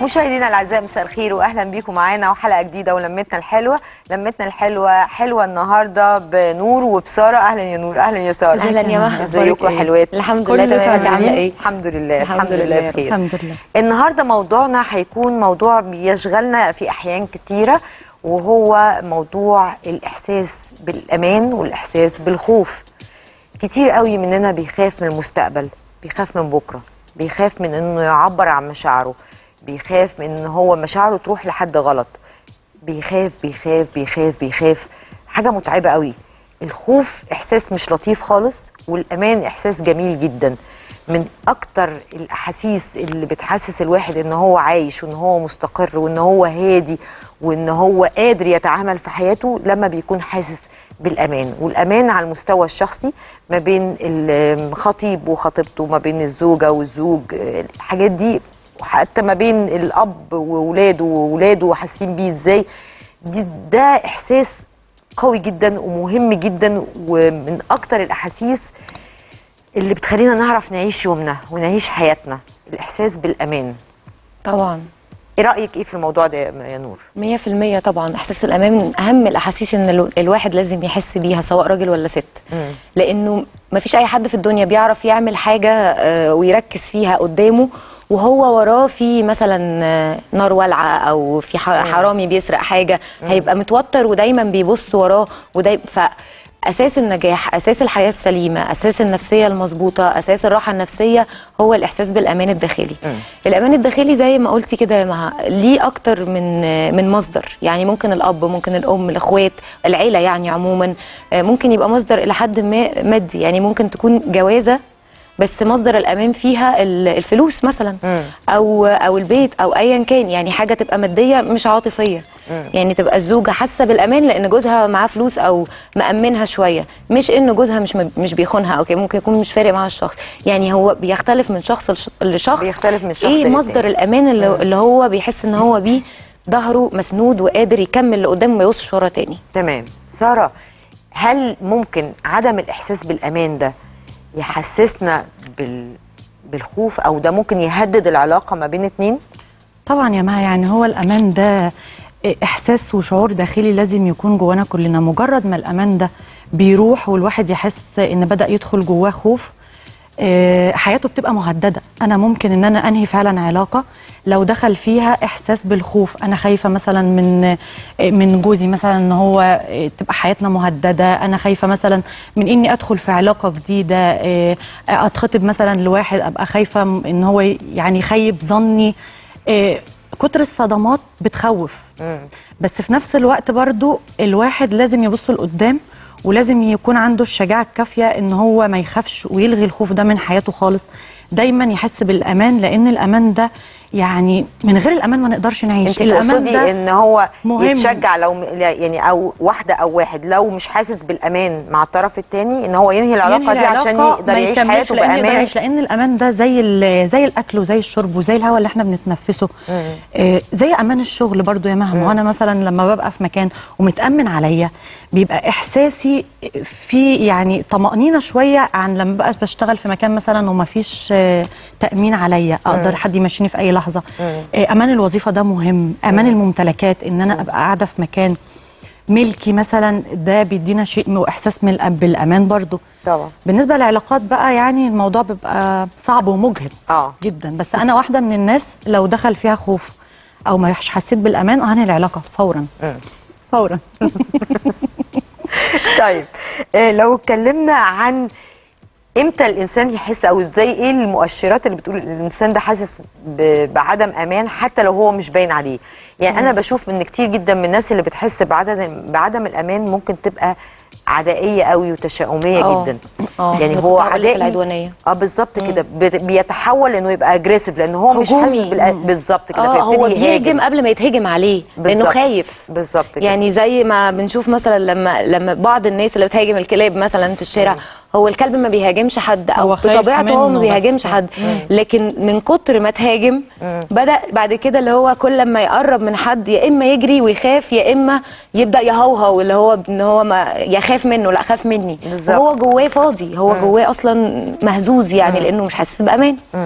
مشاهدينا الاعزاء مساء الخير واهلا بيكم معانا وحلقه جديده ولمتنا الحلوه لمتنا الحلوه حلوه النهارده بنور وبساره اهلا يا نور اهلا يا ساره اهلا يا مها ازيكم أخبارك إيه؟ حلوات الحمد لله كله تمام انت تمام. عامله ايه الحمد لله الحمد الحمد لله لله. بخير الحمد لله النهارده موضوعنا هيكون موضوع بيشغلنا في احيان كتيره وهو موضوع الاحساس بالامان والاحساس بالخوف كتير قوي مننا بيخاف من المستقبل بيخاف من بكره بيخاف من انه يعبر عن مشاعره بيخاف من ان هو مشاعره تروح لحد غلط بيخاف بيخاف بيخاف بيخاف حاجه متعبه قوي الخوف احساس مش لطيف خالص والامان احساس جميل جدا من اكتر الاحاسيس اللي بتحسس الواحد ان هو عايش وان هو مستقر وان هو هادي وان هو قادر يتعامل في حياته لما بيكون حاسس بالامان والامان على المستوى الشخصي ما بين الخطيب وخطيبته ما بين الزوجه والزوج الحاجات دي وحتى ما بين الاب وولاده وولاده حاسين بيه ازاي دي ده احساس قوي جدا ومهم جدا ومن اكتر الاحاسيس اللي بتخلينا نعرف نعيش يومنا ونعيش حياتنا الاحساس بالامان طبعا ايه رايك ايه في الموضوع ده يا نور 100% طبعا احساس الامان من اهم الاحاسيس ان الو- الواحد لازم يحس بيها سواء راجل ولا ست مم. لانه ما فيش اي حد في الدنيا بيعرف يعمل حاجه آه، ويركز فيها قدامه وهو وراه في مثلا آه، نار والعه او في ح- حرامي بيسرق حاجه هيبقى متوتر ودايما بيبص وراه ودايما ف اساس النجاح اساس الحياه السليمه اساس النفسيه المظبوطه اساس الراحه النفسيه هو الاحساس بالامان الداخلي الامان الداخلي زي ما قلتي كده يا مها ليه اكتر من من مصدر يعني ممكن الاب ممكن الام الاخوات العيله يعني عموما آه، ممكن يبقى مصدر الى حد ما مادي يعني ممكن تكون جوازه بس مصدر الامان فيها ال- الفلوس مثلا مم. او او البيت او ايا كان يعني حاجه تبقى ماديه مش عاطفيه يعني تبقى الزوجه حاسه بالامان لان جوزها معاه فلوس او مامنها شويه مش ان جوزها مش م- مش بيخونها او كده ممكن يكون مش فارق معاها الشخص يعني هو بيختلف من شخص لش- لشخص بيختلف من شخص ايه للتاني. مصدر الامان اللي, اللي هو بيحس ان هو بيه ظهره مسنود وقادر يكمل اللي قدامه ما يبصش ورا تاني تمام ساره هل ممكن عدم الاحساس بالامان ده يحسسنا بال بالخوف او ده ممكن يهدد العلاقه ما بين اتنين طبعا يا مها يعني هو الامان ده احساس وشعور داخلي لازم يكون جوانا كلنا مجرد ما الامان ده بيروح والواحد يحس ان بدا يدخل جواه خوف آه، حياته بتبقى مهدده انا ممكن ان انا انهي فعلا علاقه لو دخل فيها احساس بالخوف انا خايفه مثلا من آه، من جوزي مثلا ان هو آه، تبقى حياتنا مهدده انا خايفه مثلا من اني ادخل في علاقه جديده آه، اتخطب مثلا لواحد ابقى خايفه ان هو يعني يخيب ظني آه، كتر الصدمات بتخوف بس في نفس الوقت برضو الواحد لازم يبص لقدام ولازم يكون عنده الشجاعة الكافية ان هو ما يخافش ويلغي الخوف ده من حياته خالص دايما يحس بالامان لان الامان ده يعني من غير الامان ما نقدرش نعيش انت تقصدي ان هو مهم. يتشجع لو يعني او واحده او واحد لو مش حاسس بالامان مع الطرف التاني ان هو ينهي العلاقه ينهي دي عشان العلاقة يقدر ما يعيش يكملش حياته لأن يقدر بامان يعيش لان الامان ده زي ال- زي الاكل وزي الشرب وزي الهواء اللي احنا بنتنفسه آه زي امان الشغل برضو يا مهما وانا مثلا لما ببقى في مكان ومتامن عليا بيبقى احساسي في يعني طمانينه شويه عن لما بقى بشتغل في مكان مثلا وما فيش آه تامين عليا اقدر حد يمشيني في اي لحظه آه امان الوظيفه ده مهم امان الممتلكات ان انا ابقى قاعده في مكان ملكي مثلا ده بيدينا شيء واحساس من الأب- بالامان برضو طبعا بالنسبه للعلاقات بقى يعني الموضوع بيبقى صعب ومجهد اه جدا بس انا واحده من الناس لو دخل فيها خوف او ما حسيت بالامان هنهي العلاقه فورا مم. فورا طيب آه، لو اتكلمنا عن امتى الانسان يحس او ازاي ايه المؤشرات اللي بتقول الانسان ده حاسس ب- بعدم امان حتى لو هو مش باين عليه يعني انا بشوف ان كتير جدا من الناس اللي بتحس بعدم بعدم الامان ممكن تبقى عدائيه قوي وتشاؤميه آه. جدا اه يعني هو بتتحول في عدائي العدوانيه اه بالظبط كده بت- بيتحول انه يبقى اجريسيف لان هو مش حاسس هجومي. بالأ- بالظبط كده اه هو فيبتدي بيهجم يهاجم قبل ما يتهجم عليه لانه بالظبط. خايف بالظبط كده يعني زي ما بنشوف مثلا لما لما بعض الناس اللي بتهاجم الكلاب مثلا في الشارع هو الكلب ما بيهاجمش حد او هو خايف بطبيعته هو ما منه بيهاجمش بس. حد لكن من كتر ما تهاجم بدا بعد كده اللي هو كل ما يقرب من حد يا اما يجري ويخاف يا اما يبدا يهوهو اللي هو ان هو ما يخاف منه لا خاف مني بالظبط. وهو جواه فاضي هو جواه اصلا مهزوز يعني لانه مش حاسس بامان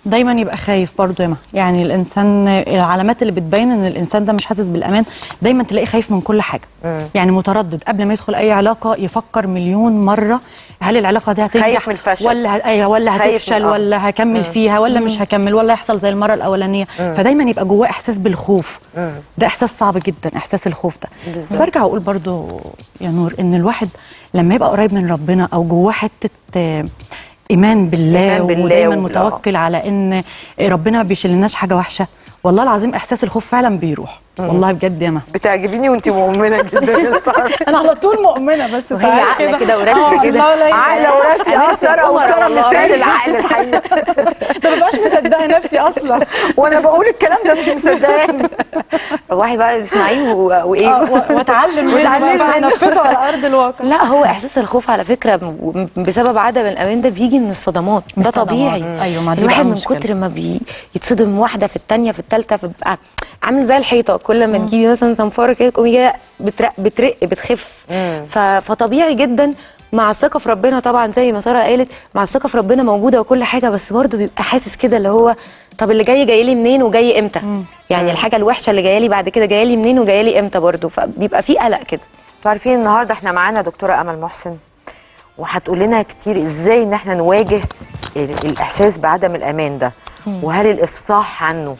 دايما يبقى خايف برضه يا مها يعني الانسان العلامات اللي بتبين ان الانسان ده مش حاسس بالامان دايما تلاقيه خايف من كل حاجه يعني متردد قبل ما يدخل اي علاقه يفكر مليون مره هل العلاقه دي هتنجح خايف من الفشل. ولا ه- أيوة ولا خايف من- هتفشل آه. ولا هكمل فيها ولا مش هكمل ولا يحصل زي المره الاولانيه فدايما يبقى جواه احساس بالخوف ده احساس صعب جدا احساس الخوف ده بس برجع اقول برضو يا نور ان الواحد لما يبقى قريب من ربنا او جواه حته آه، ايمان بالله, إيمان بالله ودايما وبال- متوكل على ان ربنا ما بيشيلناش حاجه وحشه والله العظيم احساس الخوف فعلا بيروح والله بجد يا مها بتعجبيني وانت مؤمنه جدا يا ساره انا على طول مؤمنه بس وهي ساعات عاقله كده وراسيه آه، كده والله لا عقله وراسي اه ساره قمر وساره والله. مثال العقل الحقيقي ده ما بقاش مصدقه نفسي اصلا وانا بقول الكلام ده مش مصدقاني واحد بقى بتسمعيه و- وايه آه، و- واتعلم منه واتعلم بقى منه. انفذه على ارض الواقع لا هو احساس الخوف على فكره م- بسبب عدم الامان ده بيجي من الصدمات من ده الصدمات. طبيعي مم. أيوة، ما دي الواحد بقى من المشكلة. كتر ما بيتصدم واحده في الثانيه في الثالثه فبيبقى عامل زي الحيطه كل ما تجيبي مثلا صنفاره كده تقومي جايه بترق بترق بتخف ف... فطبيعي جدا مع الثقه في ربنا طبعا زي ما ساره قالت مع الثقه في ربنا موجوده وكل حاجه بس برضه بيبقى حاسس كده اللي هو طب اللي جاي جاي لي منين وجاي امتى يعني الحاجه الوحشه اللي جايه لي بعد كده جايه لي منين وجايه لي امتى برضه فبيبقى في قلق كده انتوا عارفين النهارده احنا معانا دكتوره امل محسن وهتقول لنا كتير ازاي ان احنا نواجه ال- الاحساس بعدم الامان ده وهل الافصاح عنه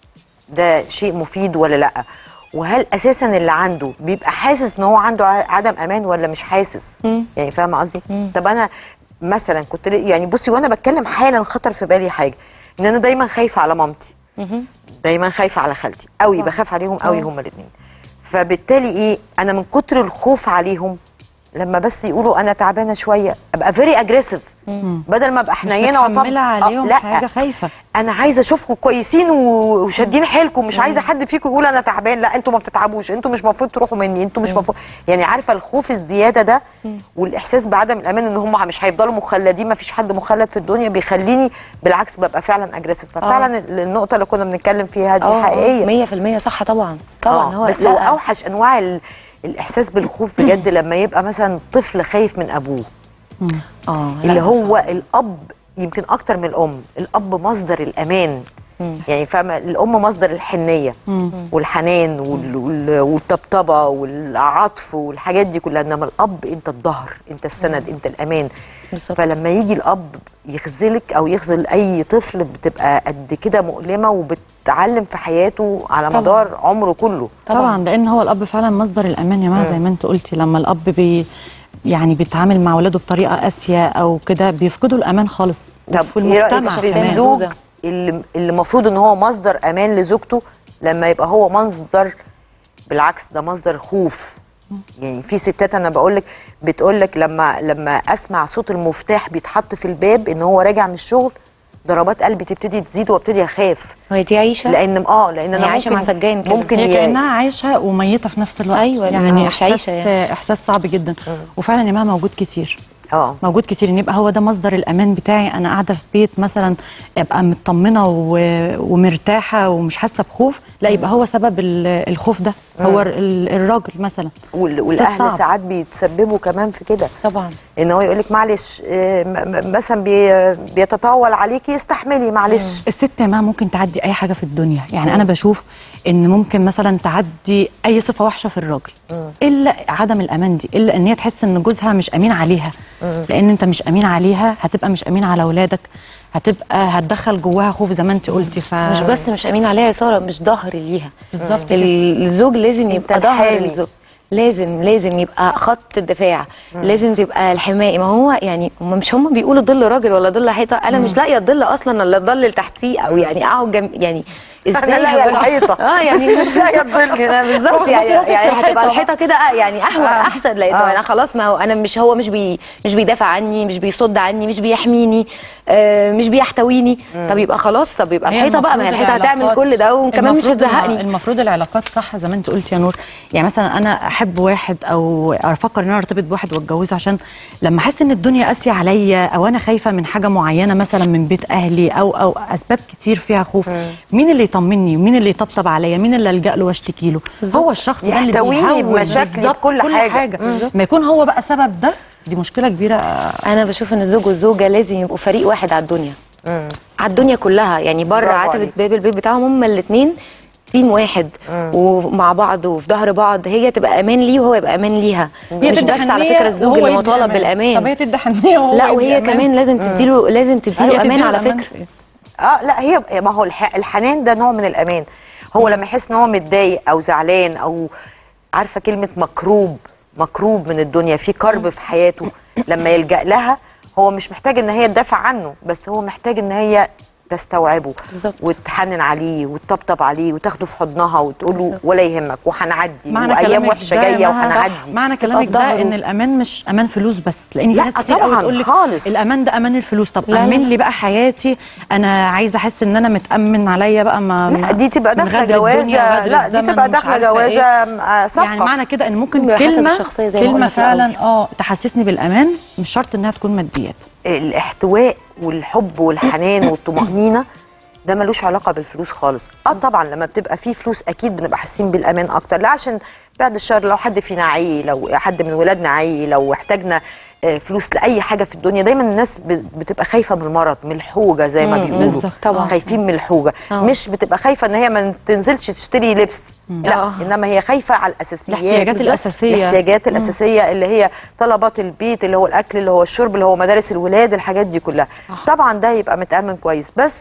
ده شيء مفيد ولا لا وهل اساسا اللي عنده بيبقى حاسس ان هو عنده ع- عدم امان ولا مش حاسس يعني فاهمه قصدي طب انا مثلا كنت لي- يعني بصي وانا بتكلم حالا خطر في بالي حاجه ان انا دايما خايفه على مامتي دايما خايفه على خالتي قوي بخاف عليهم قوي هما الاثنين فبالتالي ايه انا من كتر الخوف عليهم لما بس يقولوا انا تعبانه شويه ابقى فيري اجريسيف بدل ما ابقى مش حنينه وأطب- متحمله آه، عليهم لا حاجه خايفه انا عايزه اشوفكم كويسين و- وشادين حيلكم مش عايزه حد فيكم يقول انا تعبان لا انتوا ما بتتعبوش انتوا مش المفروض تروحوا مني انتوا مش المفروض يعني عارفه الخوف الزياده ده والاحساس بعدم الامان ان هم مش هيفضلوا مخلدين ما فيش حد مخلد في الدنيا بيخليني بالعكس ببقى فعلا اجريسيف ففعلا النقطه اللي كنا بنتكلم فيها دي حقيقيه 100% صح طبعا طبعا آه، هو بس لا، هو اوحش انواع ال- الاحساس بالخوف بجد لما يبقى مثلا طفل خايف من ابوه اه اللي لا، هو الاب يمكن اكتر من الام الاب مصدر الامان يعني فاهمه الام مصدر الحنيه والحنان وال- وال- والطبطبه والعطف والحاجات دي كلها انما الاب انت الظهر انت السند انت الامان بالظبط. فلما يجي الاب يخذلك او يخذل اي طفل بتبقى قد كده مؤلمه وبتعلم في حياته على طبعاً. مدار عمره كله طبعا, طبعا لان هو الاب فعلا مصدر الامان يا مها زي ما انت قلتي لما الاب بي يعني بيتعامل مع ولاده بطريقه قاسيه او كده بيفقدوا الامان خالص طب وفي ايه رايك المجتمع في كمان الزوج محظوظة. اللي اللي المفروض ان هو مصدر امان لزوجته لما يبقى هو مصدر بالعكس ده مصدر خوف يعني في ستات انا بقول لك بتقول لك لما لما اسمع صوت المفتاح بيتحط في الباب ان هو راجع من الشغل ضربات قلبي تبتدي تزيد وابتدي اخاف هي دي عيشه لان اه لان انا هي عايشة ممكن مع سجان كده. ممكن هي ي- كانها عايشه وميته في نفس الوقت أيوة، يعني مش احساس عايشة يعني. احساس صعب جدا وفعلا يا مها موجود كتير اه موجود كتير ان يبقى هو ده مصدر الامان بتاعي انا قاعده في بيت مثلا ابقى مطمنه و- ومرتاحه ومش حاسه بخوف لا يبقى هو سبب ال- الخوف ده هو ال- الراجل مثلا وال- إحساس والاهل صعب. ساعات بيتسببوا كمان في كده طبعا ان هو يقول لك معلش آه، م- م- مثلا بي- بيتطاول عليكي استحملي معلش الست يا مها ممكن تعدي اي حاجه في الدنيا يعني انا بشوف ان ممكن مثلا تعدي اي صفه وحشه في الراجل الا عدم الامان دي الا ان هي تحس ان جوزها مش امين عليها لان انت مش امين عليها هتبقى مش امين على اولادك هتبقى هتدخل جواها خوف زي ما انت قلتي ف مش بس مش امين عليها يا ساره مش ظهر ليها بالظبط ال- الزوج لازم يبقى ظهر الحامي. للزوج لازم لازم يبقى خط الدفاع لازم تبقى الحماية ما هو يعني هم مش هم بيقولوا ظل راجل ولا ظل حيطه انا مش لاقيه الظل اصلا الا الظل اللي تحتيه او يعني اقعد جنب يعني انا لاقيه هبقى- الحيطه اه يعني بس مش لاقيه الظل كده بالظبط واخدة يعني راسك في يعني الحيطة هتبقى بقى. الحيطه كده آه يعني احوال آه. احسن لان آه. انا خلاص ما هو انا مش هو مش بي مش بيدافع عني مش بيصد عني مش بيحميني آه مش بيحتويني طب يبقى خلاص طب يبقى هي الحيطه بقى ما هي المفروض الحيطه هتعمل العلاقات- كل ده وكمان مش المفروض هتزهقني المفروض العلاقات صح زي ما انت قلت يا نور يعني مثلا انا احب واحد او افكر ان انا ارتبط بواحد واتجوزه عشان لما احس ان الدنيا قاسيه عليا او انا خايفه من حاجه معينه مثلا من بيت اهلي او او اسباب كتير فيها خوف مين اللي يطمني ومين اللي يطبطب عليا مين اللي الجا له واشتكي له هو الشخص ده اللي يحتويني بيهون بمشاكلي بالظبط بكل حاجة. حاجه ما يكون هو بقى سبب ده دي مشكله كبيره انا بشوف ان الزوج والزوجه لازم يبقوا فريق واحد على الدنيا على الدنيا كلها يعني بره برافو عتبه عليك. باب البيت بتاعهم هما الاثنين تيم واحد ومع بعض وفي ظهر بعض هي تبقى امان ليه وهو يبقى امان ليها هي مش تدي بس على حنية فكره الزوج وهو اللي يدي مطالب أمان. بالامان طب هي تدي حنيه وهو لا يدي وهي أمان. كمان لازم تديله لازم هي تديله تدي امان له على أمان فكره في إيه؟ اه لا هي ما هو الح... الحنان ده نوع من الامان هو لما يحس ان هو متضايق او زعلان او عارفه كلمه مكروب مكروب من الدنيا في كرب في حياته لما يلجا لها هو مش محتاج ان هي تدافع عنه بس هو محتاج ان هي تستوعبه بالظبط. وتحنن عليه وتطبطب عليه وتاخده في حضنها وتقول له بالظبط. ولا يهمك وهنعدي معنى وايام كلامك وحشه ده جايه مها- وهنعدي معنى تبقى كلامك في ده ظهره. ان الامان مش امان فلوس بس لان في لا، ناس كتير قوي طبعاً، تقول لك خالص. الامان ده امان الفلوس طب لا، لا. امن لي بقى حياتي انا عايزه احس ان انا متامن عليا بقى ما لا دي تبقى من داخله غدر الدنيا جوازه وغدر لا دي الزمن تبقى ومش داخله عارفة جوازه إيه. آه، صفقه يعني معنى كده ان ممكن بيبقى حسب كلمه الشخصية زي ما كلمه قلنا في فعلا الأول. اه تحسسني بالامان مش شرط انها تكون ماديات الاحتواء والحب والحنان والطمأنينة ده ملوش علاقة بالفلوس خالص اه طبعا لما بتبقى فيه فلوس اكيد بنبقى حاسين بالامان اكتر لا عشان بعد الشر لو حد فينا عي لو حد من ولادنا عي لو احتاجنا آه، فلوس لاي حاجه في الدنيا دايما الناس ب- بتبقى خايفه من المرض من الحوجه زي ما مم، بيقولوا بالظبط. طبعا. خايفين من الحوجه آه. مش بتبقى خايفه ان هي ما تنزلش تشتري لبس لا آه. انما هي خايفه على الاساسيات الاحتياجات بالظبط. الأساسية. الاحتياجات الاساسيه اللي هي طلبات البيت اللي هو الاكل اللي هو الشرب اللي هو مدارس الولاد الحاجات دي كلها طبعا ده يبقى متامن كويس بس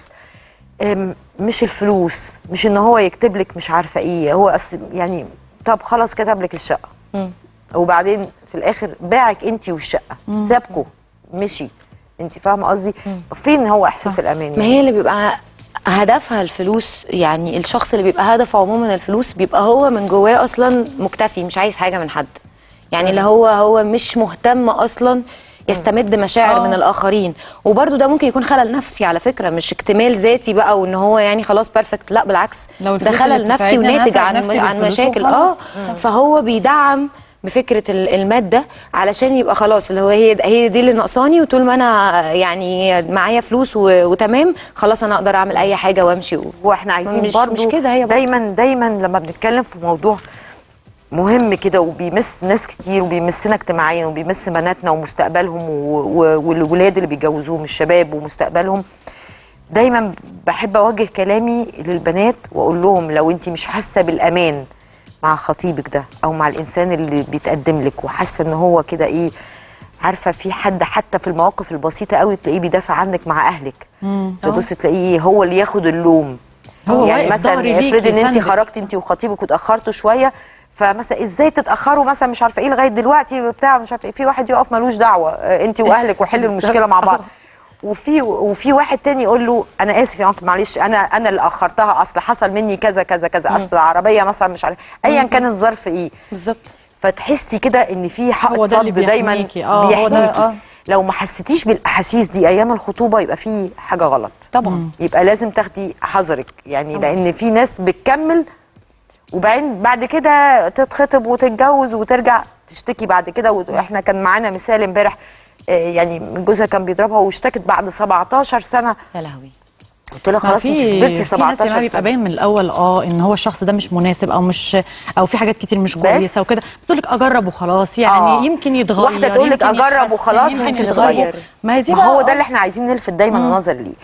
أم، مش الفلوس مش ان هو يكتب لك مش عارفه ايه هو أصل يعني طب خلاص كتب لك الشقه مم. وبعدين في الاخر باعك انت والشقه سابكوا مشي انت فاهمه قصدي فين هو احساس الامان ما يعني؟ هي اللي بيبقى هدفها الفلوس يعني الشخص اللي بيبقى هدفه عموما الفلوس بيبقى هو من جواه اصلا مكتفي مش عايز حاجه من حد يعني اللي هو هو مش مهتم اصلا يستمد مشاعر آه. من الاخرين وبرده ده ممكن يكون خلل نفسي على فكره مش اكتمال ذاتي بقى وان هو يعني خلاص بيرفكت لا بالعكس لو ده الفلوس خلل اللي نفسي بتساعدني أنا وناتج هساعد عن نفسي عن بالفلوس مشاكل اه وخلاص. فهو بيدعم بفكره ال- الماده علشان يبقى خلاص اللي هو هي هي دي اللي ناقصاني وطول ما انا يعني معايا فلوس و- وتمام خلاص انا اقدر اعمل اي حاجه وامشي و... واحنا عايزين مش- برضو مش كده هي برضو. دايما دايما لما بنتكلم في موضوع مهم كده وبيمس ناس كتير وبيمسنا اجتماعيا وبيمس بناتنا ومستقبلهم و- و- والولاد اللي بيتجوزوهم الشباب ومستقبلهم دايما بحب اوجه كلامي للبنات واقول لهم لو انت مش حاسه بالامان مع خطيبك ده او مع الانسان اللي بيتقدم لك وحاسه ان هو كده ايه عارفه في حد حتى في المواقف البسيطه قوي تلاقيه بيدافع عنك مع اهلك تبص تلاقيه هو اللي ياخد اللوم هو يعني واقف مثلا ظهري ليكي افرض ان انت يساندك. خرجتي انت وخطيبك واتاخرتوا شويه فمثلا ازاي تتاخروا مثلا مش عارفه ايه لغايه دلوقتي بتاع مش عارفه ايه في واحد يقف ملوش دعوه آه، انت واهلك وحلوا المشكله مع بعض وفي وفي واحد تاني يقول له انا اسف يا انكل معلش انا انا اللي اخرتها اصل حصل مني كذا كذا كذا اصل العربيه مثلا مش عارف ايا كان الظرف ايه بالظبط فتحسي كده ان في حق هو ده اللي صد دايما بيحميكي. آه، هو ده، بيحميكي آه. لو ما حسيتيش بالاحاسيس دي ايام الخطوبه يبقى في حاجه غلط طبعا يبقى لازم تاخدي حذرك يعني لان في ناس بتكمل وبعدين بعد كده تتخطب وتتجوز وترجع تشتكي بعد كده واحنا كان معانا مثال امبارح آه، يعني جوزها كان بيضربها واشتكت بعد 17 سنه يا لهوي قلت لها ما خلاص انت صبرتي في ناس 17 يا بيبقى سنه باين من الاول اه ان هو الشخص ده مش مناسب او مش او في حاجات كتير مش بس- كويسه وكده بتقول لك اجرب وخلاص يعني آه. يمكن يتغير واحدة تقول لك يمكن أجرب يتحسن، وخلاص يمكن ويمكن يتغير يتغير. ما هي دي ما بقى هو ده آه. اللي احنا عايزين نلفت دايما النظر ليه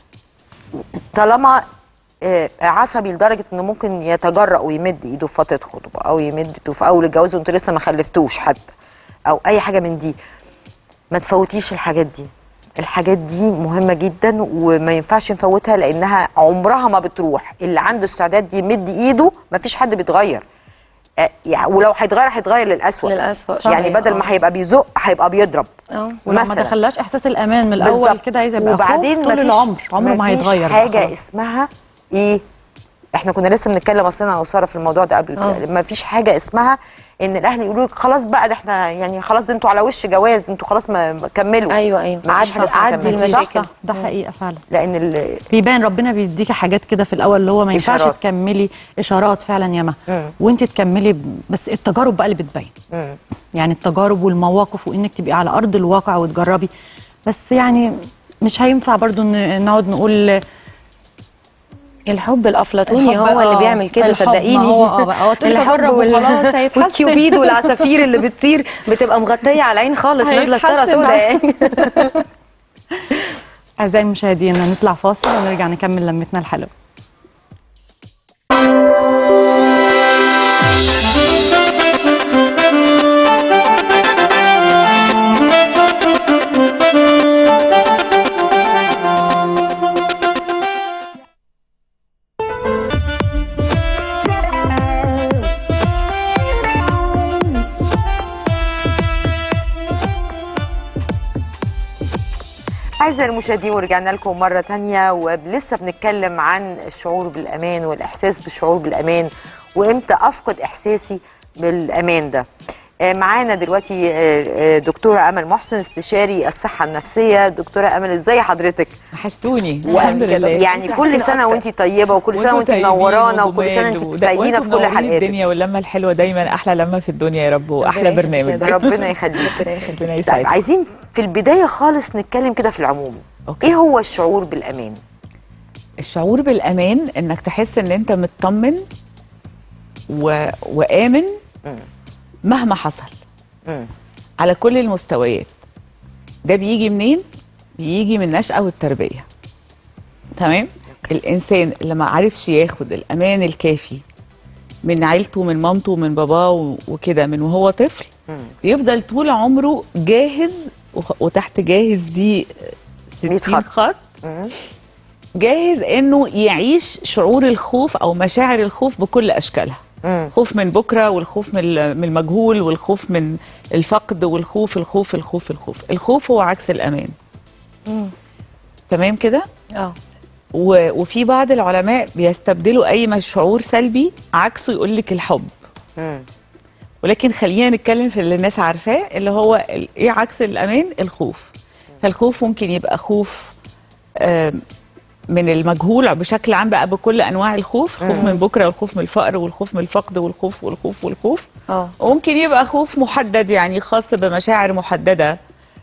طالما آه، عصبي لدرجه انه ممكن يتجرأ ويمد ايده في فتره خطوبه او يمد ايده في اول الجواز وانتوا لسه ما خلفتوش حتى او اي حاجه من دي ما تفوتيش الحاجات دي الحاجات دي مهمه جدا وما ينفعش نفوتها لانها عمرها ما بتروح اللي عنده استعداد يمد ايده ما فيش حد بيتغير آه، يعني ولو هيتغير هيتغير للأسوأ للأسوأ يعني صحيح، بدل آه. ما هيبقى بيزق هيبقى بيضرب اه ولو ما مثلاً. دخلهاش احساس الامان من الاول بالظبط. كده هيبقى وبعدين خوف طول مفيش- العمر عمره ما مفيش هيتغير بقى حاجه خلاص. اسمها اسمها ايه احنا كنا لسه بنتكلم اصلا انا وساره في الموضوع ده قبل آه. كده ما فيش حاجه اسمها ان الاهل يقولوا لك خلاص بقى ده احنا يعني خلاص ده انتوا على وش جواز انتوا خلاص ما ما كملوا ايوه ايوه مفيش حاجة عدي اسمها عدي كملوا. المشاكل صح ده حقيقه فعلا لان ال- بيبان ربنا بيديكي حاجات كده في الاول اللي هو ما ينفعش إشارات. تكملي اشارات فعلا ياما مم. وانت تكملي ب- بس التجارب بقى اللي بتبين مم. يعني التجارب والمواقف وانك تبقي على ارض الواقع وتجربي بس يعني مش هينفع برضو ان نقعد نقول الحب الافلاطوني الحب، هو اللي آه، بيعمل كده الحب، صدقيني ما هو اه بقى، هو تقولي الحب جرب وال- وخلاص هيتحسن. والكيوبيد والعصافير اللي بتطير بتبقى مغطيه على العين خالص نازله ستاره هيتحسن سودا بقى. يعني اعزائي المشاهدين نطلع فاصل ونرجع نكمل لمتنا الحلوه أعزائي المشاهدين ورجعنا لكم مرة تانية ولسه بنتكلم عن الشعور بالأمان والإحساس بالشعور بالأمان وإمتى أفقد إحساسي بالأمان ده آه، معانا دلوقتي آه، آه، دكتورة أمل محسن استشاري الصحة النفسية دكتورة أمل إزاي حضرتك؟ وحشتوني الحمد لله يعني كل سنة وانت طيبة وكل سنة وانت طيبين منورانا وكل سنة وجمال انت وده- بتسعدينا وانتوا في كل منورين حلقاتك الدنيا واللمه الحلوه دايما احلى لمه في الدنيا يا رب واحلى يخليك برنامج يا ربنا يخليك ربنا طيب يسعدك عايزين في البداية خالص نتكلم كده في العموم أوكي. ايه هو الشعور بالأمان؟ الشعور بالامان انك تحس ان انت مطمن و... وامن مم. مهما حصل مم. على كل المستويات ده بيجي منين بيجي من النشأة والتربية تمام الإنسان اللي ما عرفش ياخد الأمان الكافي من عيلته من مامته من باباه و- وكده من وهو طفل مم. بيفضل طول عمره جاهز وخ- وتحت جاهز دي مية 60 خط. خط مم. جاهز انه يعيش شعور الخوف او مشاعر الخوف بكل اشكالها مم. خوف من بكره والخوف من ال- من المجهول والخوف من الفقد والخوف الخوف الخوف الخوف الخوف هو عكس الامان مم. تمام كده اه و- وفي بعض العلماء بيستبدلوا اي مش- شعور سلبي عكسه يقول لك الحب مم. ولكن خلينا نتكلم في اللي الناس عارفاه اللي هو ال- ايه عكس الامان الخوف فالخوف ممكن يبقى خوف آم، من المجهول بشكل عام بقى بكل انواع الخوف خوف من بكره والخوف من الفقر والخوف من الفقد والخوف والخوف والخوف اه وممكن يبقى خوف محدد يعني خاص بمشاعر محدده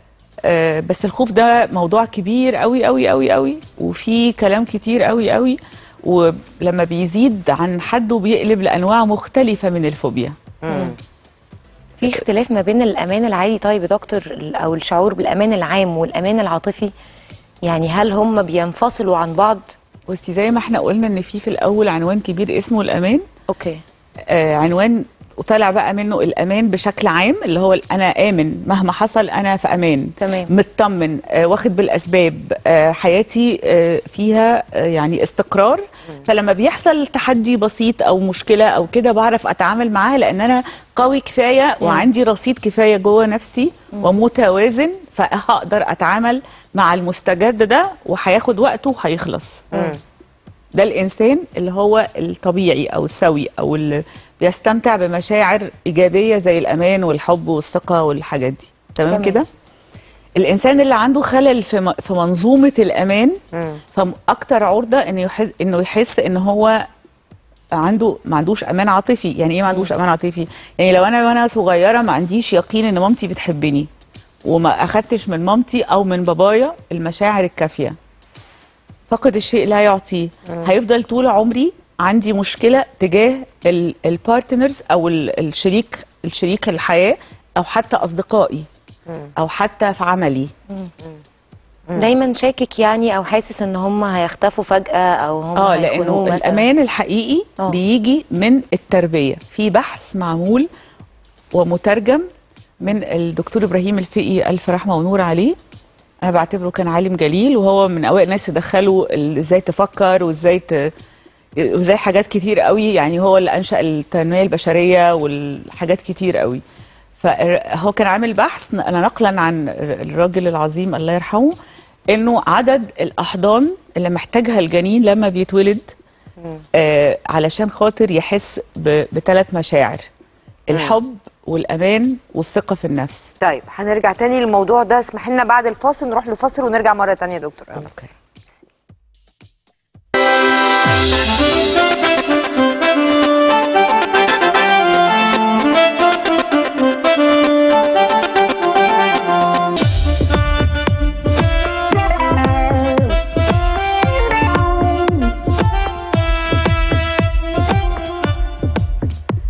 آه، بس الخوف ده موضوع كبير قوي قوي قوي قوي وفي كلام كتير قوي قوي ولما بيزيد عن حده بيقلب لانواع مختلفه من الفوبيا مم. في اختلاف ما بين الامان العادي طيب يا دكتور او الشعور بالامان العام والامان العاطفي يعني هل هم بينفصلوا عن بعض بصي زي ما احنا قلنا ان في في الاول عنوان كبير اسمه الامان اوكي آه عنوان وطلع بقى منه الامان بشكل عام اللي هو ال- انا امن مهما حصل انا في امان تمام. مطمن آه واخد بالاسباب آه حياتي آه فيها آه يعني استقرار فلما بيحصل تحدي بسيط او مشكله او كده بعرف اتعامل معاها لان انا قوي كفايه وعندي رصيد كفايه جوه نفسي ومتوازن فهقدر اتعامل مع المستجد ده وهياخد وقته وهيخلص مم. ده الانسان اللي هو الطبيعي او السوي او اللي بيستمتع بمشاعر ايجابيه زي الامان والحب والثقه والحاجات دي تمام تمام. كده الانسان اللي عنده خلل في م- في منظومه الامان مم. فاكتر عرضه انه يحس انه يحس ان هو عنده ما عندوش امان عاطفي يعني ايه ما عندوش امان عاطفي يعني لو انا وانا صغيره ما عنديش يقين ان مامتي بتحبني وما اخدتش من مامتي او من بابايا المشاعر الكافيه فقد الشيء لا يعطيه هيفضل طول عمري عندي مشكله تجاه ال- البارتنرز او ال- الشريك الشريك الحياه او حتى اصدقائي او حتى في عملي دايما شاكك يعني او حاسس ان هم هيختفوا فجاه او هم اه هيخونوه لانه مثلا الامان الحقيقي آه. بيجي من التربيه في بحث معمول ومترجم من الدكتور ابراهيم الفقي الف رحمه ونور عليه انا بعتبره كان عالم جليل وهو من اوائل الناس يدخلوا ال- ازاي تفكر وازاي ت... وازاي حاجات كتير قوي يعني هو اللي انشا التنميه البشريه والحاجات كتير قوي فهو كان عامل بحث انا نقلا عن الراجل العظيم الله يرحمه انه عدد الاحضان اللي محتاجها الجنين لما بيتولد آه علشان خاطر يحس ب- بثلاث مشاعر الحب والامان والثقه في النفس طيب هنرجع تاني للموضوع ده اسمح لنا بعد الفاصل نروح لفاصل ونرجع مرة تانية يا دكتور أمل. اوكي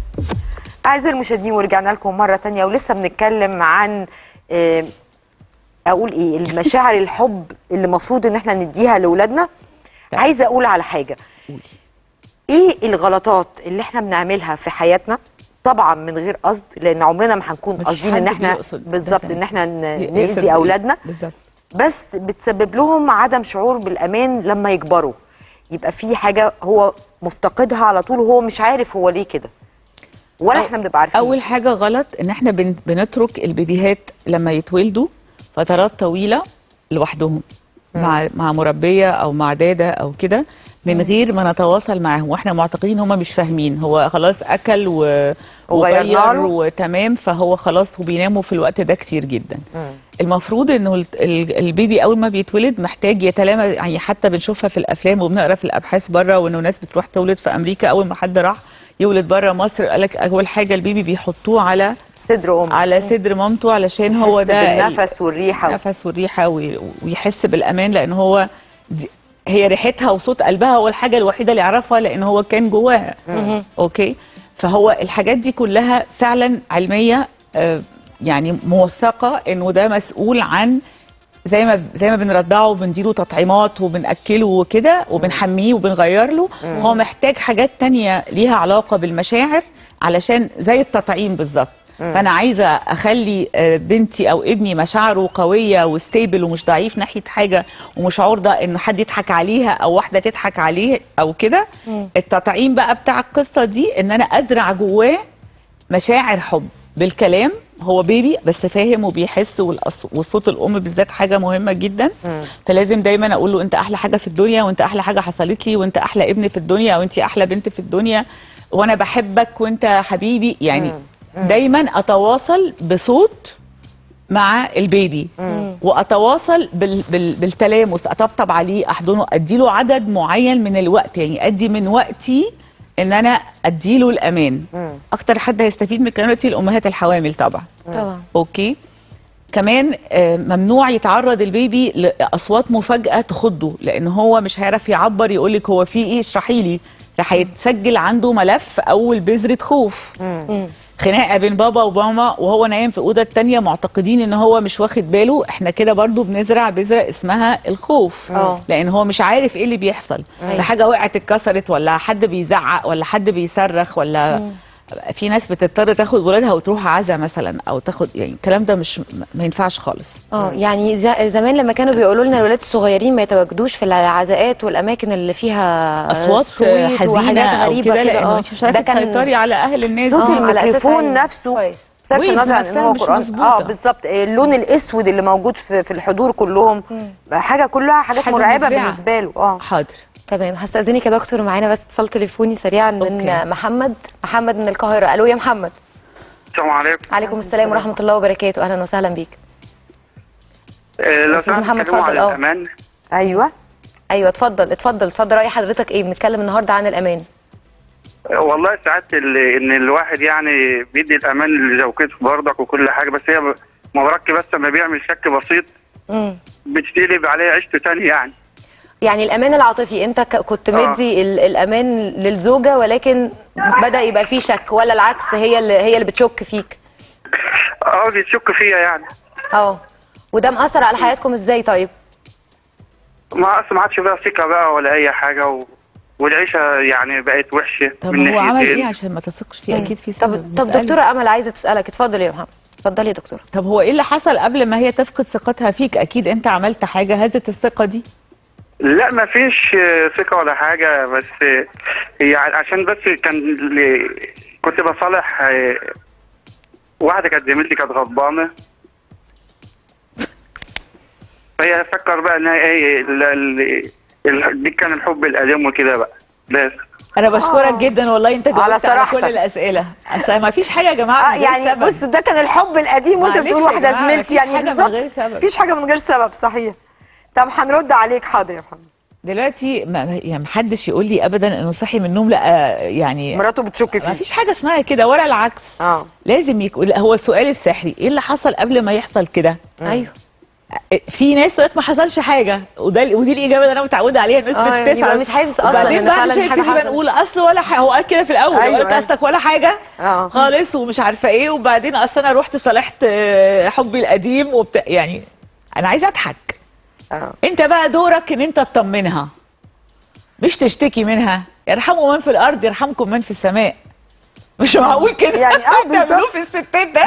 أعزائي المشاهدين ورجعنا لكم مرة تانية ولسه بنتكلم عن آه، اقول ايه المشاعر الحب اللي المفروض ان احنا نديها لاولادنا عايزه اقول على حاجه ايه الغلطات اللي احنا بنعملها في حياتنا طبعا من غير قصد لان عمرنا ما هنكون مفيش قاصدين ان حد احنا بيقصد ده بالظبط تمام. ان احنا ن- يقصد ناذي إيه؟ اولادنا بالظبط بس بتسبب لهم عدم شعور بالامان لما يكبروا يبقى في حاجه هو مفتقدها على طول وهو مش عارف هو ليه كده ولا أو- احنا بنبقى عارفين اول حاجه غلط ان احنا بن بنترك البيبيهات لما يتولدوا فترات طويله لوحدهم مع مع مربيه او مع داده او كده من غير ما نتواصل معاهم واحنا معتقدين هم مش فاهمين هو خلاص اكل و... وغيرنا وغير له. وتمام فهو خلاص وبيناموا في الوقت ده كتير جدا مم. المفروض انه ال- ال- البيبي اول ما بيتولد محتاج يتلامى يعني حتى بنشوفها في الافلام وبنقرا في الابحاث بره وانه ناس بتروح تولد في امريكا اول ما حد راح يولد بره مصر قال لك اول حاجه البيبي بيحطوه على صدر ام على صدر مامته علشان هو يحس ده ال- بالنفس والريحه النفس والريحه وي- ويحس بالامان لان هو دي هي ريحتها وصوت قلبها هو الحاجه الوحيده اللي يعرفها لان هو كان جواها اوكي فهو الحاجات دي كلها فعلا علميه آه، يعني موثقه انه ده مسؤول عن زي ما زي ما بنرضعه وبنديله تطعيمات وبناكله وكده وبنحميه وبنغير له هو محتاج حاجات تانية ليها علاقه بالمشاعر علشان زي التطعيم بالظبط فانا عايزه اخلي آه، بنتي او ابني مشاعره قويه وستيبل ومش ضعيف ناحيه حاجه ومش عرضه ان حد يضحك عليها او واحده تضحك عليه او كده التطعيم بقى بتاع القصه دي ان انا ازرع جواه مشاعر حب بالكلام هو بيبي بس فاهم وبيحس والأص- وصوت الام بالذات حاجه مهمه جدا فلازم دايما اقول له انت احلى حاجه في الدنيا وانت احلى حاجه حصلت لي وانت احلى ابن في الدنيا وانت احلى بنت في الدنيا وانا بحبك وانت حبيبي يعني دايما اتواصل بصوت مع البيبي واتواصل بال بال بالتلامس اطبطب عليه احضنه اديله عدد معين من الوقت يعني ادي من وقتي ان انا اديله الامان اكتر حد هيستفيد من الكلام دلوقتي الامهات الحوامل طبعا طبعا اوكي كمان آه، ممنوع يتعرض البيبي لاصوات مفاجاه تخضه لان هو مش هيعرف يعبر يقول لك هو في ايه اشرحي لي فهيتسجل عنده ملف اول بذره خوف خناقه بين بابا وماما وهو نايم في الاوضه التانية معتقدين ان هو مش واخد باله احنا كده برضو بنزرع بذره اسمها الخوف اه. لان هو مش عارف ايه اللي بيحصل أيوة. فحاجه وقعت اتكسرت ولا حد بيزعق ولا حد بيصرخ ولا في ناس بتضطر تاخد ولادها وتروح عزا مثلا او تاخد يعني الكلام ده مش ما ينفعش خالص اه يعني ز- زمان لما كانوا بيقولوا لنا الولاد الصغيرين ما يتواجدوش في العزاءات والاماكن اللي فيها اصوات صويت حزينه وحاجات او غريبه كده كده لانه اه انت مش عارفه ده كان- تسيطري على اهل الناس صوت دي. آه، على أساس الميكروفون أيوة. نفسه كويس. بصرف ويفز النظر عن ان نفسها هو مش قرآن مظبوطة. اه بالظبط اللون الاسود اللي موجود في في الحضور كلهم حاجه كلها حاجات حاجة مرعبه مفزعة. بالنسبه له اه حاضر تمام هستأذنك يا دكتور معانا بس اتصال تليفوني سريعا من أوكي. محمد محمد من القاهرة الو يا محمد السلام عليكم عليكم السلام ورحمة الله وبركاته اهلا وسهلا بيك آه، لو أستاذ سمحت محمد تكلموا اتفضل، على اه. الامان ايوه ايوه اتفضل اتفضل اتفضل رأي حضرتك ايه بنتكلم النهارده عن الامان آه، والله ساعات ال- ان الواحد يعني بيدي الامان لزوجته برضك وكل حاجه بس هي ب- مبارك بس لما بيعمل شك بسيط امم بتتقلب عليه عيشته تاني يعني يعني الامان العاطفي انت ك- كنت آه. مدي ال- الامان للزوجة ولكن بدأ يبقى فيه شك ولا العكس هي اللي هي اللي بتشك فيك اه بيتشك فيها يعني اه وده مأثر على حياتكم ازاي طيب ما اصلا ما عادش فيها ثقه بقى ولا اي حاجه و... والعيشه يعني بقت وحشه طب من هو عمل ناحيتين. ايه عشان ما تثقش فيه اكيد في طب سبب طب نسأله. دكتورة امل عايزة تسألك اتفضلي يا محمد اتفضلي يا دكتورة طب هو ايه اللي حصل قبل ما هي تفقد ثقتها فيك اكيد انت عملت حاجه هزت الثقه دي لا ما فيش آه، ثقة ولا حاجة بس آه، هي ع- عشان بس كان ل- كنت بصالح آه، واحدة كانت زميلتي كانت غضبانة فهي فكر بقى ان هي ايه ال- ال- ال- دي كان الحب القديم وكده بقى بس انا بشكرك جدا والله انت جاوبت على على, صراحتك. كل الاسئله اصل ما فيش حاجه يا جماعه اه من غير يعني سبب. بص ده كان الحب القديم وانت معلش بتقول يا واحده جماعة، زميلتي مفيش يعني حاجة من بالظبط غير سبب. مفيش حاجه من غير سبب صحيح طب هنرد عليك حاضر يا محمد دلوقتي ما يعني محدش يقول لي ابدا انه صحي من النوم لا يعني مراته بتشك ما فيه فيش حاجه اسمها كده ولا العكس اه لازم يكون هو السؤال السحري ايه اللي حصل قبل ما يحصل كده ايوه في ناس تقول لك ما حصلش حاجه وده ودي الاجابه اللي انا متعوده عليها الناس آه، يعني بتسال يبقى مش حاسس أصلاً وبعدين إن بعد فعلاً شويه حاجة نبتدي بقى حصلت. نقول اصل ولا حاجه هو قال كده في الاول أيوة، أيوة قالك أيوة. اصلك ولا حاجه اه خالص ومش عارفه ايه وبعدين اصل انا رحت صالحت آه، حبي القديم وبتاع يعني انا عايزه اضحك آه. انت بقى دورك ان انت تطمنها مش تشتكي منها يرحموا من في الارض يرحمكم من في السماء مش معقول كده يعني آه بتعملوه بالظبط. في الستات ده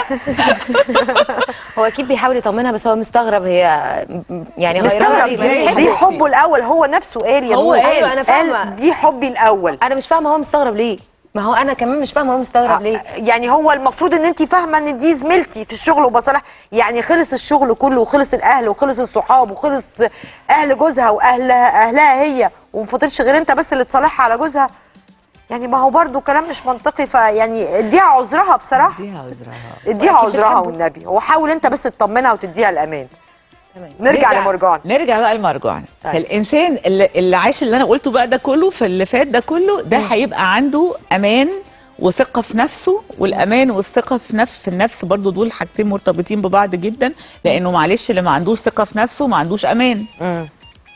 هو اكيد بيحاول يطمنها بس هو مستغرب هي يعني غيرها مستغرب ليه؟ إزاي؟ ما دي بيحبه. حبه الاول هو نفسه قال يا هو نور. قال. أيوة، أنا فاهمة. قال دي حبي الاول انا مش فاهمه هو مستغرب ليه ما هو انا كمان مش فاهمه هو مستغرب ليه يعني هو المفروض ان انت فاهمه ان دي زميلتي في الشغل وبصالح يعني خلص الشغل كله وخلص الاهل وخلص الصحاب وخلص اهل جوزها واهلها اهلها هي وما فاضلش غير انت بس اللي تصالحها على جوزها يعني ما هو برضو كلام مش منطقي فيعني اديها عذرها بصراحه دي عذرها اديها وأكيد عذرها بتحبه. والنبي وحاول انت بس تطمنها وتديها الامان نرجع لمرجان نرجع بقى لمرجان طيب. فالانسان اللي, اللي عايش اللي انا قلته بقى ده كله في اللي فات ده كله ده هيبقى عنده امان وثقه في نفسه والامان والثقه في نفس في النفس برضو دول حاجتين مرتبطين ببعض جدا لانه معلش اللي ما عندوش ثقه في نفسه ما عندوش امان مم.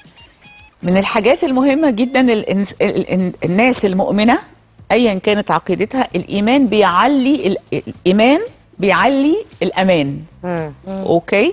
من الحاجات المهمه جدا الإنس- ال- ال- الناس المؤمنه ايا كانت عقيدتها الايمان بيعلي ال- الايمان بيعلي الامان مم. اوكي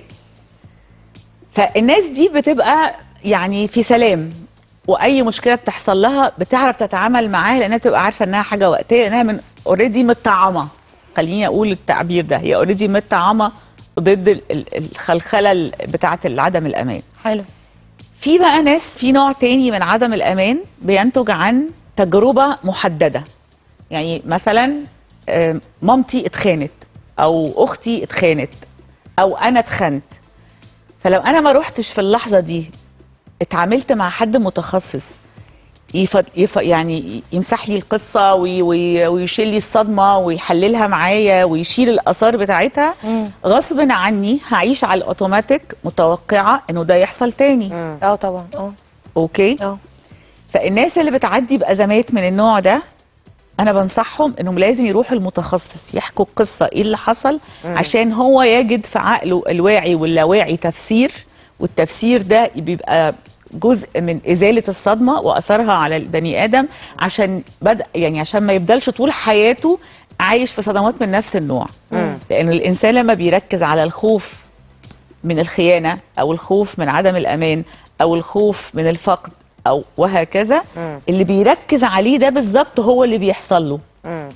فالناس دي بتبقى يعني في سلام واي مشكله بتحصل لها بتعرف تتعامل معاها لانها بتبقى عارفه انها حاجه وقتيه لانها من اوريدي متطعمه خليني اقول التعبير ده هي اوريدي متطعمه ضد ال- ال- الخلخله ال- بتاعه عدم الامان حلو في بقى ناس في نوع تاني من عدم الامان بينتج عن تجربه محدده يعني مثلا آم، مامتي اتخانت او اختي اتخانت او انا اتخنت فلو انا ما روحتش في اللحظه دي اتعاملت مع حد متخصص يف... يف... يعني يمسح لي القصه وي... وي... ويشيل لي الصدمه ويحللها معايا ويشيل الاثار بتاعتها غصب عني هعيش على الاوتوماتيك متوقعه انه ده يحصل تاني اه طبعا اه اوكي اه فالناس اللي بتعدي بازمات من النوع ده انا بنصحهم انهم لازم يروحوا المتخصص يحكوا القصه ايه اللي حصل عشان هو يجد في عقله الواعي واللاواعي تفسير والتفسير ده بيبقى جزء من ازاله الصدمه واثرها على البني ادم عشان بدا يعني عشان ما يفضلش طول حياته عايش في صدمات من نفس النوع لان الانسان لما بيركز على الخوف من الخيانه او الخوف من عدم الامان او الخوف من الفقد او وهكذا اللي بيركز عليه ده بالظبط هو اللي بيحصل له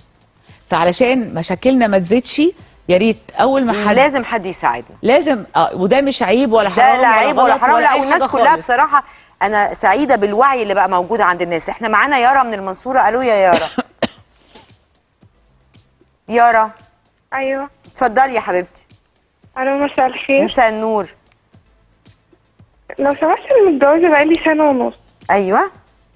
فعلشان مشاكلنا ما تزيدش يا ريت اول ما حد لازم حد يساعدنا لازم اه وده مش عيب ولا ده حرام لا عيب ولا غلط حرام لا أي والناس حاجة كلها خالص. بصراحه انا سعيده بالوعي اللي بقى موجود عند الناس احنا معانا يارا من المنصوره الو يا يارا يارا ايوه اتفضلي يا حبيبتي الو مساء الخير مساء النور لو سمحت انا متجوزه بقالي سنه ونص ايوه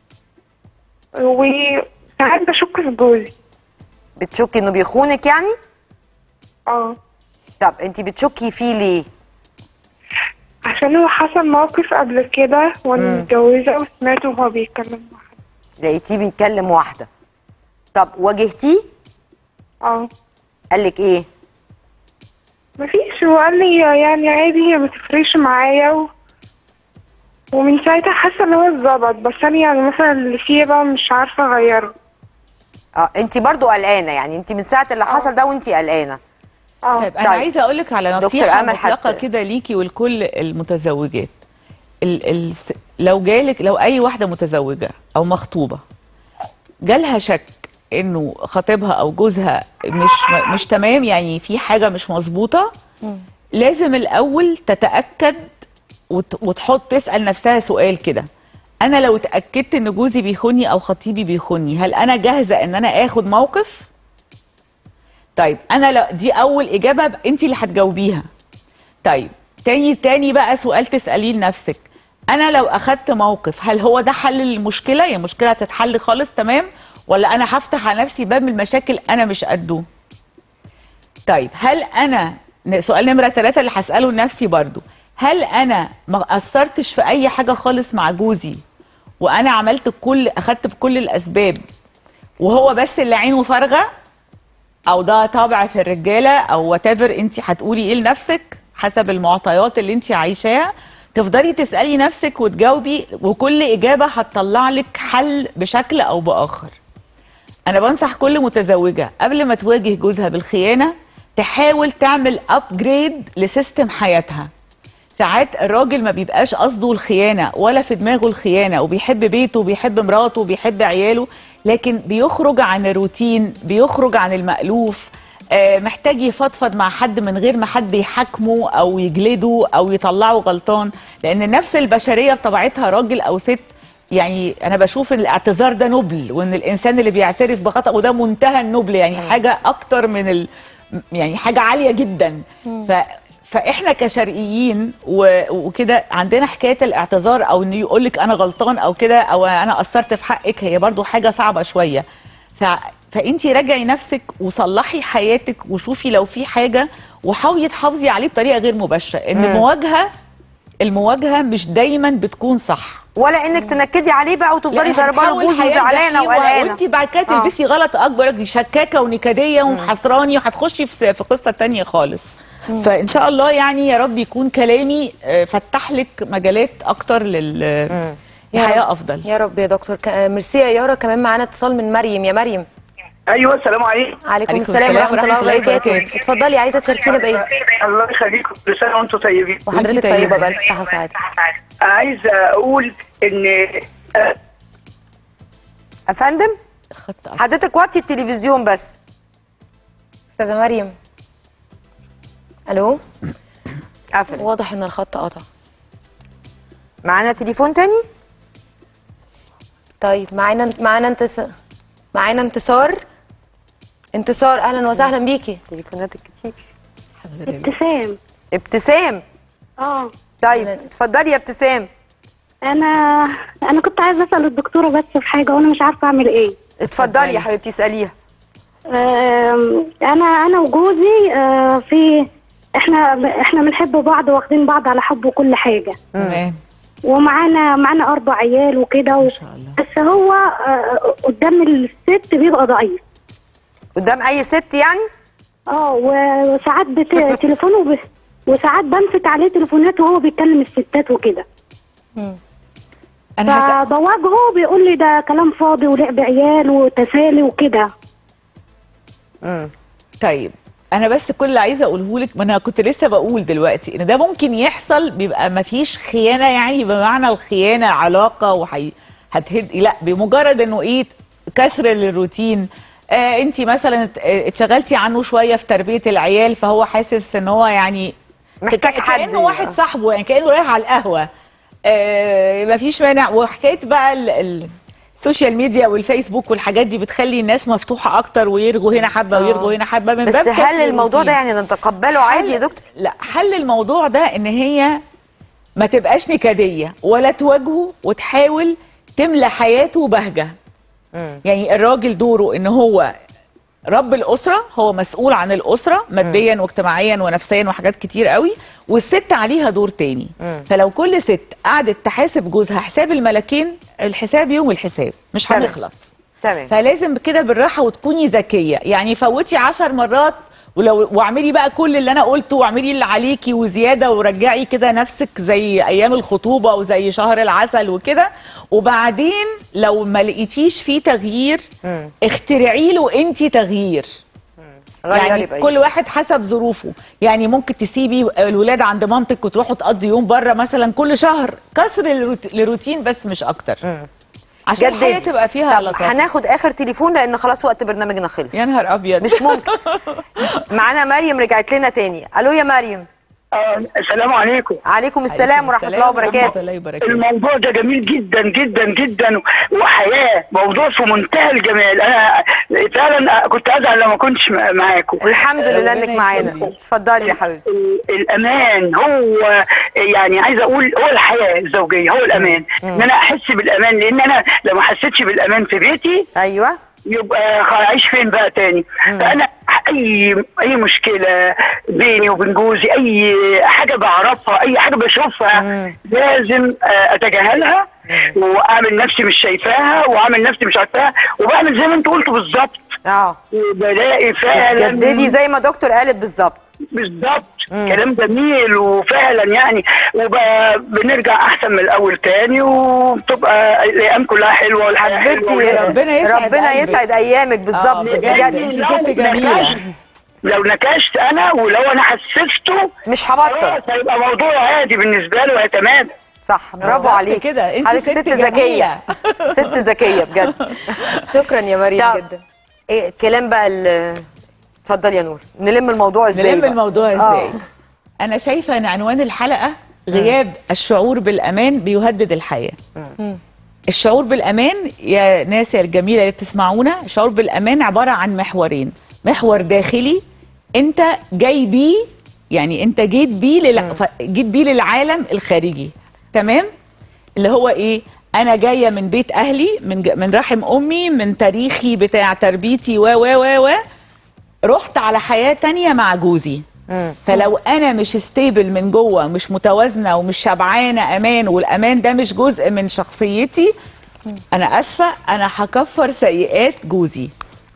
وساعات بشك في جوزي بتشكي انه بيخونك يعني اه طب انت بتشكي فيه ليه عشان هو حصل موقف قبل كده وانا متجوزه وسمعته وهو بيتكلم مع حد لقيتيه بيكلم واحده طب واجهتيه اه قالك ايه مفيش هو قال لي يعني عادي هي ما تفرقش معايا و... ومن ساعتها حاسه ان هو اتظبط بس انا يعني مثلا اللي فيه بقى مش عارفه اغيره اه انت برضو قلقانه يعني انت من ساعه اللي حصل ده وانت قلقانه اه طيب انا طيب. عايزه اقول لك على دكتور نصيحه أمل مطلقه حت- كده ليكي ولكل المتزوجات ال ال لو جالك لو اي واحده متزوجه او مخطوبه جالها شك انه خطيبها او جوزها مش مش تمام يعني في حاجه مش مظبوطه لازم الاول تتاكد وت- وتحط تسال نفسها سؤال كده انا لو اتاكدت ان جوزي بيخوني او خطيبي بيخوني هل انا جاهزه ان انا اخد موقف طيب انا لا دي اول اجابه انت اللي هتجاوبيها طيب تاني تاني بقى سؤال تساليه لنفسك انا لو اخدت موقف هل هو ده حل المشكله يا مشكله هتتحل خالص تمام ولا انا هفتح على نفسي باب من المشاكل انا مش قده طيب هل انا سؤال نمره ثلاثة اللي هساله لنفسي برضو هل انا ما قصرتش في اي حاجه خالص مع جوزي وانا عملت كل اخدت بكل الاسباب وهو بس اللي عينه فارغه او ده طبع في الرجاله او وات انت هتقولي ايه لنفسك حسب المعطيات اللي انت عايشاها تفضلي تسالي نفسك وتجاوبي وكل اجابه هتطلع لك حل بشكل او باخر انا بنصح كل متزوجه قبل ما تواجه جوزها بالخيانه تحاول تعمل ابجريد لسيستم حياتها ساعات الراجل ما بيبقاش قصده الخيانه ولا في دماغه الخيانه وبيحب بيته وبيحب مراته وبيحب عياله لكن بيخرج عن الروتين بيخرج عن المألوف آه، محتاج يفضفض مع حد من غير ما حد يحاكمه او يجلده او يطلعه غلطان لان النفس البشريه بطبيعتها راجل او ست يعني انا بشوف ان الاعتذار ده نبل وان الانسان اللي بيعترف بخطأه ده منتهى النبل يعني حاجه اكتر من ال... يعني حاجه عاليه جدا ف... فاحنا كشرقيين و... وكده عندنا حكايه الاعتذار او انه يقول لك انا غلطان او كده او انا قصرت في حقك هي برضو حاجه صعبه شويه ف... فانت راجعي نفسك وصلحي حياتك وشوفي لو في حاجه وحاولي تحافظي عليه بطريقه غير مباشره ان المواجهه المواجهه مش دايما بتكون صح ولا انك تنكدي عليه بقى وتفضلي ضربه له بوز وزعلانه وقلقانه وانت بعد كده تلبسي غلط اكبر دي شكاكه ونكديه ومحصراني وهتخشي في في قصه تانية خالص فان شاء الله يعني يا رب يكون كلامي آه، فتح لك مجالات اكتر لل يا الحياه رب. افضل يا رب يا دكتور ك- ميرسي يا يارا كمان معانا اتصال من مريم يا مريم ايوه السلام عليكم عليكم عليكم السلام السلام ورحمه الله ورحمة الله وبركاته وبركاته. اتفضلي عايزه تشاركينا بايه الله يخليكم كل سنه وانتم طيبين وحضرتك طيبة. طيبه بألف صحه وسعاده عايز اقول ان آه، يا فندم خط أحمر. حضرتك وطي التلفزيون بس استاذه مريم الو قفل واضح ان الخط قطع معانا تليفون تاني طيب معانا معانا انتصار معانا انتصار انتصار اهلا وسهلا بيكي تليفوناتك كتير الحمد لله ابتسام ابتسام اه طيب اتفضلي يا ابتسام انا انا كنت عايزه اسال الدكتوره بس في حاجه وانا مش عارفه اعمل ايه اتفضلي يا حبيبتي اساليها آم، انا انا وجوزي آه، في احنا احنا بنحب بعض واخدين بعض على حب وكل حاجه تمام ومعانا معانا اربع عيال وكده و... ما شاء الله بس هو آه، قدام الست بيبقى ضعيف قدام اي ست يعني اه و- وساعات بت... تليفونه ب... وساعات بمسك عليه تليفونات وهو بيتكلم الستات وكده انا هسأل فبواجهه بيقول لي ده كلام فاضي ولعب عيال وتسالي وكده امم طيب انا بس كل اللي عايزه اقوله لك ما انا كنت لسه بقول دلوقتي ان ده ممكن يحصل بيبقى ما فيش خيانه يعني بمعنى الخيانه علاقه وحي هتهد لا بمجرد انه ايه كسر للروتين آه انت مثلا ات- آه، اتشغلتي عنه شويه في تربيه العيال فهو حاسس ان هو يعني محتاج كأ- حد كانه واحد صاحبه يعني كانه رايح على القهوه آه ما فيش مانع وحكايه بقى ال- ال- السوشيال ميديا والفيسبوك والحاجات دي بتخلي الناس مفتوحه اكتر ويرجوا هنا حبه ويرجوا هنا حبه من بس باب هل كسر الموضوع ده الروتين. يعني نتقبله عادي يا دكتور لا حل الموضوع ده ان هي ما تبقاش نكديه ولا تواجهه وتحاول تملى حياته بهجه يعني الراجل دوره ان هو رب الاسره هو مسؤول عن الاسره ماديا واجتماعيا ونفسيا وحاجات كتير قوي والست عليها دور تاني فلو كل ست قعدت تحاسب جوزها حساب الملكين الحساب يوم الحساب مش تمام. هنخلص تمام فلازم كده بالراحه وتكوني ذكيه يعني فوتي عشر مرات ولو واعملي بقى كل اللي انا قلته واعملي اللي عليكي وزياده ورجعي كده نفسك زي ايام الخطوبه وزي شهر العسل وكده وبعدين لو ما لقيتيش فيه تغيير اخترعي له انت تغيير غيري يعني بقى كل واحد حسب ظروفه يعني ممكن تسيبي الولاد عند مامتك وتروحوا تقضي يوم بره مثلا كل شهر كسر الروت- الروتين بس مش اكتر عشان جددي. الحياه تبقى فيها طب لطافه هناخد اخر تليفون لان خلاص وقت برنامجنا خلص يا نهار ابيض مش ممكن معانا مريم رجعت لنا تاني الو يا مريم آه، السلام عليكم عليكم السلام ورحمه الله وبركاته الله وبركاته الموضوع ده جميل جدا جدا جدا وحياه موضوع في منتهى الجمال انا فعلا كنت ازعل لو ما كنتش معاكم الحمد لله انك ربنا معانا يخليك. اتفضلي يا حبيبتي ال- الامان هو يعني عايزه اقول هو الحياه الزوجيه هو الامان ان انا احس بالامان لان انا لو ما حسيتش بالامان في بيتي ايوه يبقى هعيش فين بقى تاني فانا اي اي مشكله بيني وبين جوزي اي حاجه بعرفها اي حاجه بشوفها لازم آه، اتجاهلها واعمل نفسي مش شايفاها واعمل نفسي مش عارفاها وبعمل زي ما انت قلت بالظبط اه وبلاقي فعلا جددي زي ما دكتور قالت بالظبط بالظبط كلام جميل وفعلا يعني وبنرجع احسن من الاول تاني وبتبقى الايام كلها حلوه والحياه حلوه حبيبتي ربنا يسعد ربنا قلبك. يسعد ايامك آه، بالظبط بجد بجد انت ست جميله لو نكشت انا ولو انا حسسته مش هبطل خلاص هيبقى موضوع عادي بالنسبه له هيتمادى صح برافو بالظبط عليك كده، انت حضرتك ست ست ذكيه ست ذكيه بجد شكرا يا مريم طب، جدا إيه كلام بقى ال- اتفضل يا نور نلم الموضوع ازاي نلم بقى؟ الموضوع آه. ازاي انا شايفه ان عنوان الحلقه غياب الشعور بالامان بيهدد الحياه الشعور بالامان يا ناس يا الجميله اللي بتسمعونا الشعور بالامان عباره عن محورين محور داخلي انت جاي بيه يعني انت جيت بيه لل... ف- جيت بيه للعالم الخارجي تمام اللي هو ايه انا جايه من بيت اهلي من ج... من رحم امي من تاريخي بتاع تربيتي و و و و رحت على حياه تانية مع جوزي فلو انا مش ستيبل من جوه مش متوازنه ومش شبعانه امان والامان ده مش جزء من شخصيتي انا اسفه انا هكفر سيئات جوزي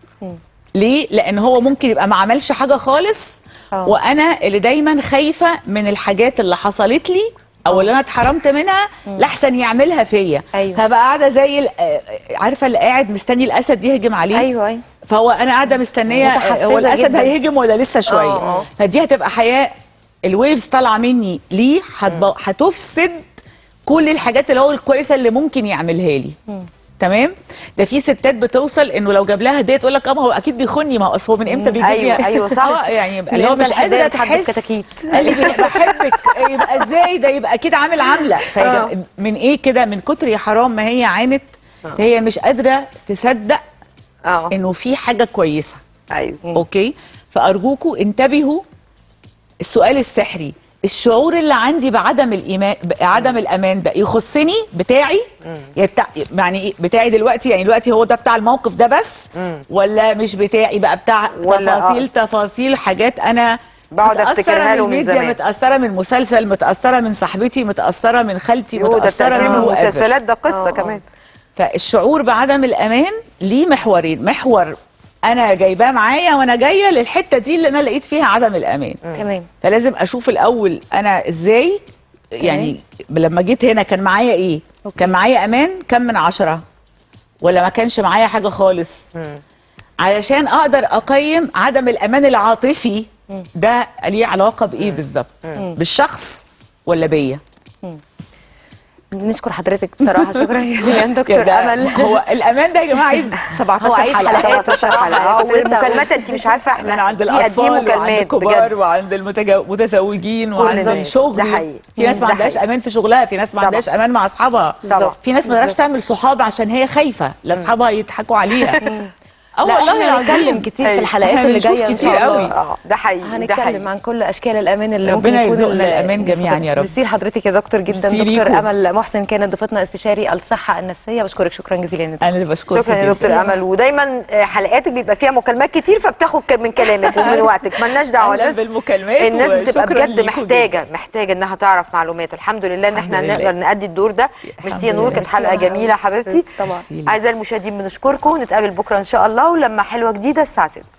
ليه لان هو ممكن يبقى ما عملش حاجه خالص آه. وانا اللي دايما خايفه من الحاجات اللي حصلت لي او اللي انا اتحرمت منها لاحسن يعملها فيا أيوة. فبقى قاعده زي ال- آه، عارفه اللي قاعد مستني الاسد يهجم عليه ايوه ايوه فهو انا قاعده مستنيه متحفزة هو الاسد جداً. هيهجم ولا لسه شويه آه، آه. فدي هتبقى حياه الويفز طالعه مني ليه هتب- هتفسد كل الحاجات اللي هو الكويسه اللي ممكن يعملها لي تمام ده في ستات بتوصل انه لو جاب لها هديه تقول لك اه ما هو اكيد بيخوني ما هو اصل هو من امتى بيجيب أيوة، لي- أيوة، صح. اه يعني من اللي هو إمتى مش الهدايا قادره بتحدد تحس كتاكيت؟ قال لي بحبك يبقى ازاي ده يبقى اكيد عامل عامله فيجب- من ايه كده من كتر يا حرام ما هي عانت هي مش قادره تصدق اه انه في حاجه كويسه ايوه اوكي فارجوكوا انتبهوا السؤال السحري الشعور اللي عندي بعدم الايمان بعدم الامان ده يخصني بتاعي يا بتاع يعني إيه بتاعي دلوقتي يعني دلوقتي هو ده بتاع الموقف ده بس ولا مش بتاعي بقى بتاع ولا- تفاصيل آه. تفاصيل حاجات انا بقعد متأثرة أفتكرها له من الميديا، زمان. متاثره من مسلسل متاثره من صاحبتي متاثره من خالتي يو ده متاثره التأثير من من whoever. المسلسلات ده قصه آه، كمان فالشعور بعدم الامان ليه محورين محور انا جايباه معايا وانا جايه للحته دي اللي انا لقيت فيها عدم الامان تمام فلازم اشوف الاول انا ازاي يعني لما جيت هنا كان معايا ايه كان معايا امان كم من عشرة ولا ما كانش معايا حاجه خالص علشان اقدر اقيم عدم الامان العاطفي ده ليه علاقه بايه بالظبط بالشخص ولا بيا نشكر حضرتك بصراحه شكرا جزيلا دكتور ده امل هو الامان ده يا جماعه عايز 17 هو عايز حلقه حلقات 17 حلقه بصراحة، اه كنت لسه والمكالمات هقول. انت مش عارفه احنا احنا عند في قد ايه الاطفال وعند مكالمات الكبار بجد وعند المتجو- المتزوجين وعند الناس. الشغل ده حقيقي. في ناس ده ما عندهاش حقيقي. امان في شغلها في ناس ما طبعا. عندهاش امان مع اصحابها طبعا. في ناس ما تقدرش تعمل صحاب عشان هي خايفه لا اصحابها يضحكوا عليها اه لا والله احنا هنتكلم العظيم كتير في أيوة. الحلقات احنا اللي بنشوف جايه إن كتير شاء الله. قوي. اه ده حقيقي ده هنتكلم حقيقي عن كل اشكال الامان اللي ربنا ممكن يكون يرزقنا ال- الأمان جميعاً يا رب. ميرسي لحضرتك يا دكتور جدا ميرسي دكتور ليكم. امل محسن كانت ضيفتنا استشاري الصحه النفسيه بشكرك شكرا جزيلا يا دكتور. انا اللي بشكرك شكرا يا جداً. دكتور امل ودايما آه، حلقاتك بيبقى فيها مكالمات كتير فبتاخد ك- من كلامك ومن وقتك ملناش دعوه أهلاً الناس بالمكالمات الناس بتبقى وشكراً بجد ليكم محتاجه محتاجه انها تعرف معلومات الحمد لله ان احنا الحمد لله. نقدر نأدي الدور ده الحمد ميرسي يا نور لله. كانت حلقه ميرسي يا جميله حبيبتي طبعا ميرسي ليك. اعزائي المشاهدين بنشكركم نتقابل بكره ان شاء الله ولما حلوه جديده الساعه 6